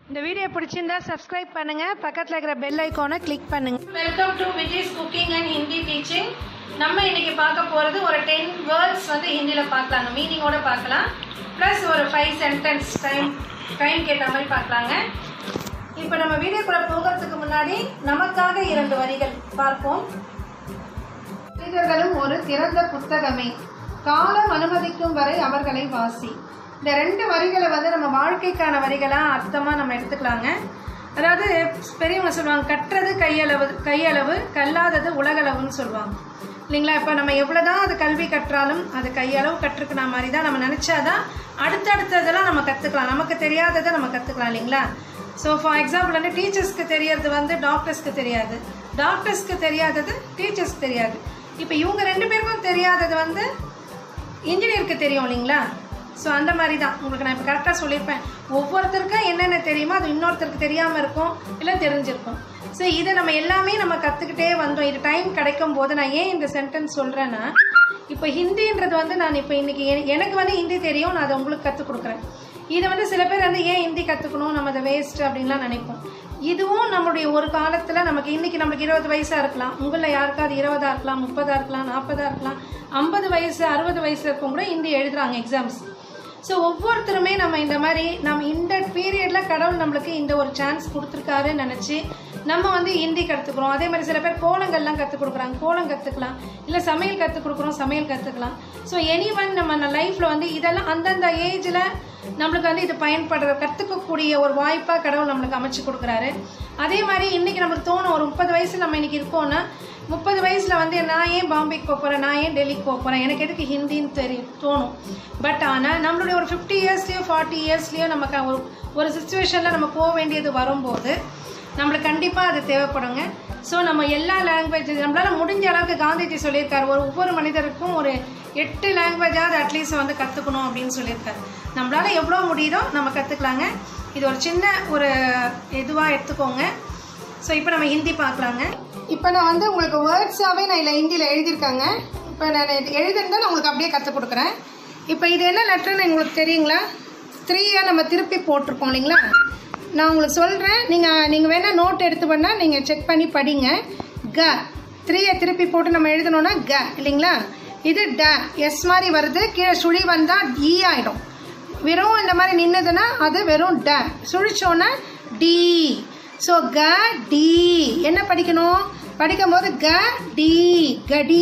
இந்த வீடியோ பிடிச்சிருந்தா சப்ஸ்கிரைப் பண்ணுங்க பக்கத்தில் இருக்கிற பெல் ஐக்கானை கிளிக் பண்ணுங்க welcome to Vijay's cooking and Hindi teaching நம்ம இன்னைக்கு பார்க்க போகிறது ஒரு டென் வேர்ட்ஸ் வந்து ஹிந்தியில் பார்க்கலாங்க மீனிங்கோட பார்க்கலாம் ப்ளஸ் ஒரு ஃபைவ் சென்டென்ஸ் டைம் டைம் கேட்ட மாதிரி பார்க்கலாங்க இப்போ நம்ம வீடியோக்குள்ளே போகிறதுக்கு முன்னாடி நமக்காக இரண்டு வரிகள் பார்ப்போம் மனிதர்களும் ஒரு திறந்த புத்தகமே காலம் அனுமதிக்கும் வரை அவர்களை வாசி இந்த ரெண்டு வரிகளை வந்து நம்ம வாழ்க்கைக்கான வரிகளாக அர்த்தமாக நம்ம எடுத்துக்கலாங்க அதாவது பெரியவங்க சொல்லுவாங்க கற்றது கையளவு கையளவு கல்லாதது உலகளவுன்னு சொல்லுவாங்க இல்லைங்களா இப்போ நம்ம எவ்வளோதான் அது கல்வி கற்றாலும் அது கையளவு கற்றுக்கிற மாதிரி தான் நம்ம நினச்சாதான் அடுத்தடுத்ததெல்லாம் நம்ம கற்றுக்கலாம் நமக்கு தெரியாததை நம்ம கற்றுக்கலாம் இல்லைங்களா ஸோ ஃபார் எக்ஸாம்பிள் வந்து டீச்சர்ஸ்க்கு தெரியறது வந்து டாக்டர்ஸ்க்கு தெரியாது டாக்டர்ஸ்க்கு தெரியாதது டீச்சர்ஸ்க்கு தெரியாது இப்போ இவங்க ரெண்டு பேருக்கும் தெரியாதது வந்து இன்ஜினியருக்கு தெரியும் இல்லைங்களா ஸோ அந்த மாதிரி தான் உங்களுக்கு நான் இப்போ கரெக்டாக சொல்லியிருப்பேன் ஒவ்வொருத்தருக்கும் என்னென்ன தெரியுமோ அது இன்னொருத்தருக்கு தெரியாமல் இருக்கும் இல்லை தெரிஞ்சிருக்கும் ஸோ இதை நம்ம எல்லாமே நம்ம கற்றுக்கிட்டே வந்தோம் இது டைம் கிடைக்கும் போது நான் ஏன் இந்த சென்டென்ஸ் சொல்கிறேன்னா இப்போ ஹிந்தின்றது வந்து நான் இப்போ இன்னைக்கு எ- எனக்கு வந்து ஹிந்தி தெரியும் நான் அதை உங்களுக்கு கற்றுக் கொடுக்குறேன் இது வந்து சில பேர் வந்து ஏன் ஹிந்தி கற்றுக்கணும் நம்ம அதை வேஸ்ட் அப்படின்லாம் நினைப்போம் இதுவும் நம்மளுடைய ஒரு காலத்தில் நமக்கு இன்னைக்கு நம்மளுக்கு இருபது வயசாக இருக்கலாம் உங்களில் யாருக்காவது இருபதா இருக்கலாம் முப்பதா இருக்கலாம் நாற்பதா இருக்கலாம் ஐம்பது வயசு அறுபது வயசு இருக்கவங்க கூட ஹிந்தி எழுதுறாங்க எக்ஸாம்ஸ் ஸோ ஒவ்வொருத்தருமே நம்ம இந்த மாதிரி நம்ம இந்த பீரியடில் கடவுள் நம்மளுக்கு இந்த ஒரு சான்ஸ் கொடுத்துருக்காருன்னு நினச்சி நம்ம வந்து ஹிந்தி கற்றுக்குறோம் அதே மாதிரி சில பேர் கோலங்கள்லாம் கற்றுக் கொடுக்குறாங்க கோலம் கற்றுக்கலாம் இல்லை சமையல் கற்றுக் கொடுக்குறோம் சமையல் கற்றுக்கலாம் ஸோ எனி ஒன் நம்ம லைஃப்பில் வந்து இதெல்லாம் அந்தந்த ஏஜில் நம்மளுக்கு வந்து இது பயன்படுற கற்றுக்கக்கூடிய ஒரு வாய்ப்பாக கடவுள் நம்மளுக்கு அமைச்சு கொடுக்குறாரு அதே மாதிரி இன்றைக்கி நம்மளுக்கு தோணும் ஒரு முப்பது வயசு நம்ம இன்னைக்கு இருக்கோம்னா முப்பது வயசில் வந்து நான் ஏன் பாம்பேக்கு போக போகிறேன் நான் ஏன் டெல்லிக்கு போக போகிறேன் எனக்கு எதுக்கு ஹிந்தின்னு தெரியும் தோணும் பட் ஆனால் நம்மளுடைய ஒரு ஃபிஃப்டி இயர்ஸ்லேயோ ஃபார்ட்டி இயர்ஸ்லேயோ நமக்கு ஒரு ஒரு சுச்சுவேஷனில் நம்ம போக வேண்டியது வரும்போது நம்மளுக்கு கண்டிப்பாக அது தேவைப்படுங்க ஸோ நம்ம எல்லா லாங்குவேஜ் நம்மளால் முடிஞ்ச அளவுக்கு காந்திஜி சொல்லியிருக்காரு ஒரு ஒவ்வொரு மனிதருக்கும் ஒரு எட்டு லாங்குவேஜாவது அட்லீஸ்ட் வந்து கற்றுக்கணும் அப்படின்னு சொல்லியிருக்காரு நம்மளால் எவ்வளோ முடியுதோ நம்ம கற்றுக்கலாங்க இது ஒரு சின்ன ஒரு இதுவாக எடுத்துக்கோங்க ஸோ இப்போ நம்ம ஹிந்தி பார்க்கலாங்க இப்போ நான் வந்து உங்களுக்கு வேர்ட்ஸாகவே நான் இல்லை ஹிந்தியில் எழுதியிருக்காங்க இப்போ நான் இது எழுதுறதை நான் உங்களுக்கு அப்படியே கற்றுக் கொடுக்குறேன் இப்போ இது என்ன லெட்டர்னு உங்களுக்கு தெரியுங்களா த்ரீயாக நம்ம திருப்பி போட்டிருக்கோம் இல்லைங்களா நான் உங்களுக்கு சொல்கிறேன் நீங்கள் நீங்கள் வேணால் நோட் எடுத்து பண்ணால் நீங்கள் செக் பண்ணி படிங்க க த்ரீயை திருப்பி போட்டு நம்ம எழுதணும்னா க இல்லைங்களா இது ட எஸ் மாதிரி வருது கீழே சுழி வந்தால் ஈ ஆகிடும் வெறும் இந்த மாதிரி நின்னதுன்னா அது வெறும் ட சுழிச்சோன்னா டி ஸோ க டி என்ன படிக்கணும் படிக்கும்போது க டி கடி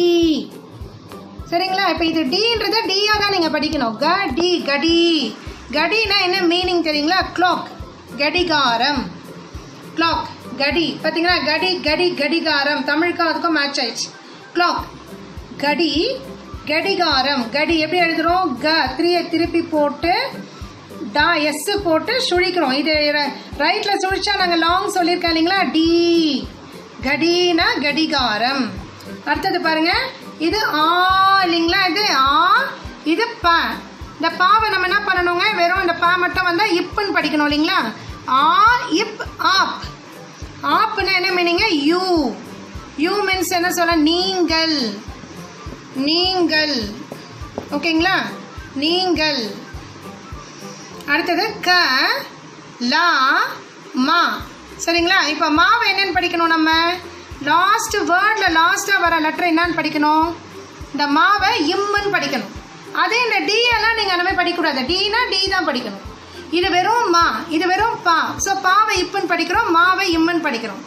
சரிங்களா இப்போ இது டீன்றத டியாக தான் நீங்கள் படிக்கணும் க டி கடி கடினா என்ன மீனிங் தெரியுங்களா கிளாக் கடிகாரம் கிளாக் கடி பார்த்தீங்களா கடி கடி கடிகாரம் தமிழுக்கும் அதுக்கும் மேட்ச் ஆயிடுச்சு கிளாக் கடி கடிகாரம் கடி எப்படி எழுதுறோம் க த்ரீயை திருப்பி போட்டு டா எஸ் போட்டு சுழிக்கிறோம் இது ரைட்ல சுழிச்சா நாங்கள் லாங் சொல்லியிருக்கேன் இல்லைங்களா டி கடினா கடிகாரம் அடுத்தது பாருங்க இது ஆ இல்லைங்களா இது ஆ இது ப இந்த பாவை நம்ம என்ன பண்ணணுங்க வெறும் இந்த பா மட்டும் வந்தால் இப்புன்னு படிக்கணும் இல்லைங்களா ஆ இப் ஆப் ஆப்னா என்ன மீனிங்க யூ யூ மீன்ஸ் என்ன சொல்ல நீங்கள் நீங்கள் ஓகேங்களா நீங்கள் அடுத்தது க லா மா சரிங்களா இப்போ மாவை என்னன்னு படிக்கணும் நம்ம லாஸ்ட் வேர்டில் லாஸ்ட்டாக வர லெட்டர் என்னன்னு படிக்கணும் இந்த மாவை இம்முன்னு படிக்கணும் அதே இந்த டி எல்லாம் நீங்கள் அந்த மாதிரி படிக்கக்கூடாது டீனா டி தான் படிக்கணும் இது வெறும் மா இது வெறும் பா ஸோ பாவை இப்புன்னு படிக்கிறோம் மாவை இம்முன்னு படிக்கிறோம்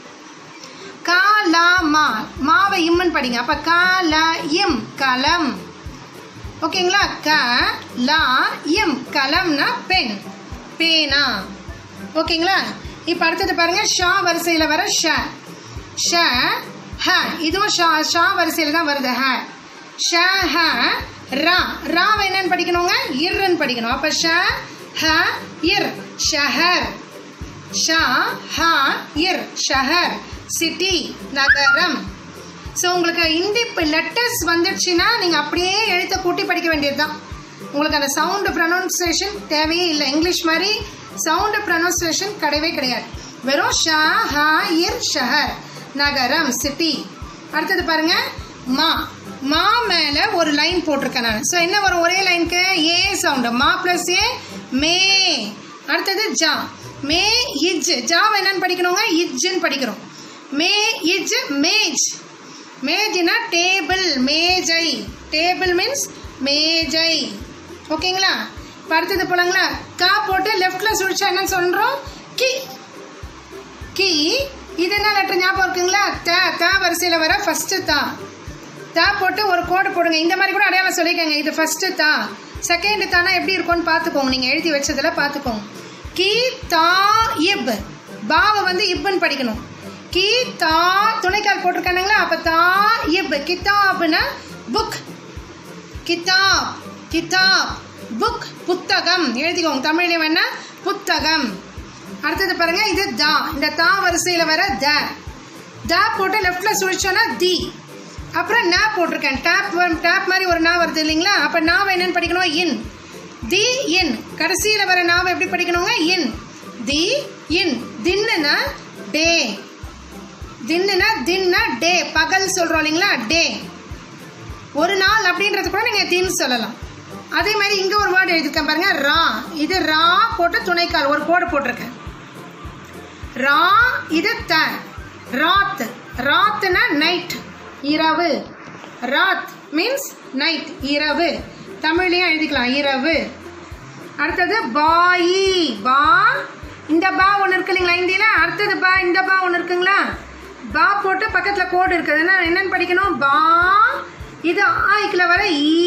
கா லா மா மாவை இம்முன்னு படிங்க அப்போ கா லா இம் கலம் ஓகேங்களா க லா இம் கலம்னா பென் பேனா ஓகேங்களா இப்போ அடுத்தது பாருங்க ஷா வரிசையில் வர ஷ ஷ ஹ இதுவும் ஷா ஷா வரிசையில் தான் வருது ஹ ஷ ஹ ரா ராவை என்னன்னு படிக்கணுங்க இர்ன்னு படிக்கணும் அப்போ ஷ ஹ இர் ஷஹர் ஷா ஹா இர் ஷஹர் சிட்டி நகரம் ஸோ உங்களுக்கு ஹிந்தி லெட்டர்ஸ் வந்துடுச்சுன்னா நீங்கள் அப்படியே எழுத்த கூட்டி படிக்க வேண்டியது தான் உங்களுக்கு அந்த சவுண்டு ப்ரொனவுன்சியேஷன் தேவையே இல்லை இங்கிலீஷ் மாதிரி சவுண்டு ப்ரொனவுன்சியேஷன் கிடையவே கிடையாது வெறும் ஷா ஹா இர் ஷஹர் நகரம் சிட்டி அடுத்தது பாருங்க மா மா மேலே ஒரு லைன் போட்டிருக்கேன் நான் ஸோ என்ன வரும் ஒரே லைனுக்கு ஏ சவுண்டு மா ப்ளஸ் ஏ மே அடுத்தது ஜா மே இஜ் ஜாவ் என்னன்னு படிக்கணுங்க இஜ்ஜுன்னு படிக்கிறோம் மே இஜ் மேஜ் மேஜ்னா டேபிள் மேஜை டேபிள் மீன்ஸ் மேஜை ஓகேங்களா இப்போ அடுத்தது போலாங்களா கா போட்டு லெஃப்டில் சுழிச்சா என்ன சொல்கிறோம் கி கி இது என்ன லெட்டர் ஞாபகம் இருக்குங்களா த த வரிசையில் வர ஃபஸ்ட்டு தா தா போட்டு ஒரு கோடு போடுங்க இந்த மாதிரி கூட அடையாளம் சொல்லிக்கோங்க இது ஃபஸ்ட்டு தா செகண்ட் தானா எப்படி இருக்கும்னு பார்த்துக்கோங்க நீங்கள் எழுதி வச்சதில் பார்த்துக்கோங்க கி தா இப் பாவை வந்து இப்புன்னு படிக்கணும் கி தா துணைக்கால் போட்டிருக்கானுங்களா அப்போ தா இப் கிதாப்னா புக் கிதாப் கிதாப் புக் புத்தகம் எழுதிக்கோங்க தமிழ்ல வேணா புத்தகம் அடுத்தது பாருங்க இது தா இந்த தா வரிசையில் வர த த போட்டு லெஃப்ட்ல சுழிச்சோன்னா தி அப்புறம் நா போட்டிருக்கேன் டேப் டேப் மாதிரி ஒரு நா வருது இல்லைங்களா அப்போ நாவை என்னன்னு படிக்கணும் இன் தி இன் கடைசியில் வர நாவை எப்படி படிக்கணுங்க இன் தி இன் தின்னுனா டே தின்னுனா தின்னா டே பகல் சொல்கிறோம் இல்லைங்களா டே ஒரு நாள் அப்படின்றது கூட நீங்கள் தின் சொல்லலாம் அதே மாதிரி இங்கே ஒரு வேர்டு எழுதியிருக்கேன் பாருங்க ரா இது ரா போட்டு துணைக்கால் ஒரு கோடு போட்டிருக்கேன் ரா இது த ராத் ராத்னா நைட் இரவு ராத் மீன்ஸ் நைட் இரவு தமிழ்லையும் எழுதிக்கலாம் இரவு அடுத்தது பாயி பா இந்த பா ஒன்று இருக்கு இல்லைங்களா இந்தியில் அடுத்தது பா இந்த பா ஒன்று இருக்குங்களா பா போட்டு பக்கத்தில் கோடு இருக்குதுன்னா என்னன்னு படிக்கணும் பா இது ஆய்க்குல வர ஈ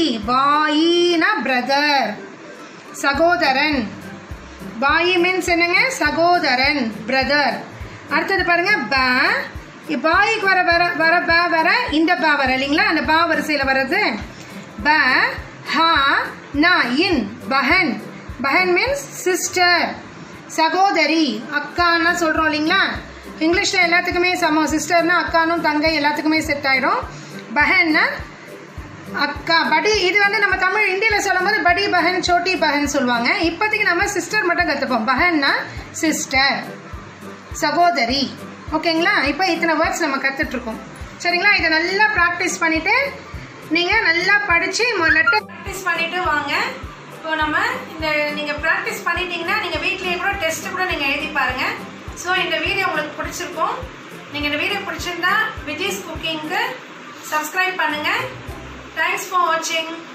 பாயினா பிரதர் சகோதரன் பாயி மீன்ஸ் என்னங்க சகோதரன் பிரதர் அடுத்தது பாருங்க ப பாய்க்கு வர வர வர ப வர இந்த ப வர இல்லைங்களா அந்த பா வரிசையில் வர்றது ப ஹா நா இன் பஹன் பஹன் மீன்ஸ் சிஸ்டர் சகோதரி அக்கான்னா சொல்கிறோம் இல்லைங்களா இங்கிலீஷில் எல்லாத்துக்குமே சம சிஸ்டர்னா அக்கானும் தங்கை எல்லாத்துக்குமே செட் ஆகிடும் பஹன்னா அக்கா படி இது வந்து நம்ம தமிழ் இந்தியில் சொல்லும்போது படி பஹன் சோட்டி பஹன் சொல்லுவாங்க இப்போதைக்கு நம்ம சிஸ்டர் மட்டும் கற்றுப்போம் பஹன்னா சிஸ்டர் சகோதரி ஓகேங்களா இப்போ இத்தனை வேர்ட்ஸ் நம்ம கற்றுட்ருக்கோம் சரிங்களா இதை நல்லா ப்ராக்டிஸ் பண்ணிவிட்டு நீங்கள் நல்லா படித்து லெட்டர் ப்ராக்டிஸ் பண்ணிவிட்டு வாங்க இப்போ நம்ம இந்த நீங்கள் ப்ராக்டிஸ் பண்ணிட்டீங்கன்னா நீங்கள் வீட்லேயே கூட டெஸ்ட்டு கூட நீங்கள் எழுதி பாருங்கள் ஸோ இந்த வீடியோ உங்களுக்கு பிடிச்சிருக்கும் நீங்கள் இந்த வீடியோ பிடிச்சிருந்தா விஜய்ஸ் குக்கிங்க்கு சப்ஸ்கிரைப் பண்ணுங்கள் தேங்க்ஸ் ஃபார் வாட்சிங்